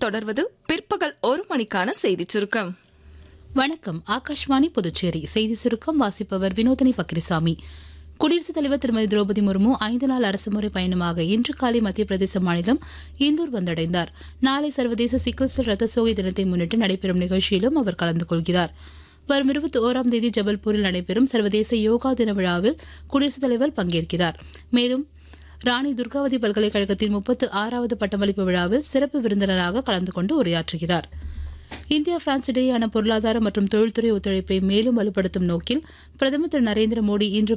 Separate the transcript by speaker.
Speaker 1: தொடர்வது பிற்பகல் ஒரு மணிக்கான செய்திச் சுருக்கம்
Speaker 2: வணக்கம் ஆகாஷ்வாணி புதுச்சேரி செய்தி சுருக்கம் வாசிப்பவர் வினோதனி பக்ரிசாமி குடியரசுத் தலைவர் திருமதி திரௌபதி முர்மு ஐந்து நாள் அரசுமுறை பயணமாக இன்று காலை மத்திய பிரதேச மாநிலம் இந்தூர் வந்தடைந்தார் நாளை சர்வதேச சிக்கிள் செல் ரத்த சோகை தினத்தை முன்னிட்டு நடைபெறும் நிகழ்ச்சியிலும் அவர் கலந்து கொள்கிறார் வரும் இருபத்தி ஓராம் தேதி ஜபல்பூரில் நடைபெறும் சர்வதேச யோகா தின விழாவில் குடியரசுத் தலைவர் பங்கேற்கிறார் மேலும் ராணி துர்காவதி பல்கலைக்கழகத்தின் முப்பத்து ஆறாவது பட்டமளிப்பு விழாவில் சிறப்பு விருந்தினராக கலந்து கொண்டு உரையாற்றுகிறார் இந்தியா பிரான்ஸ் இடையேயான பொருளாதார மற்றும் தொழில்துறை ஒத்துழைப்பை மேலும் வலுப்படுத்தும் நோக்கில் பிரதமர் திரு நரேந்திர மோடி இன்று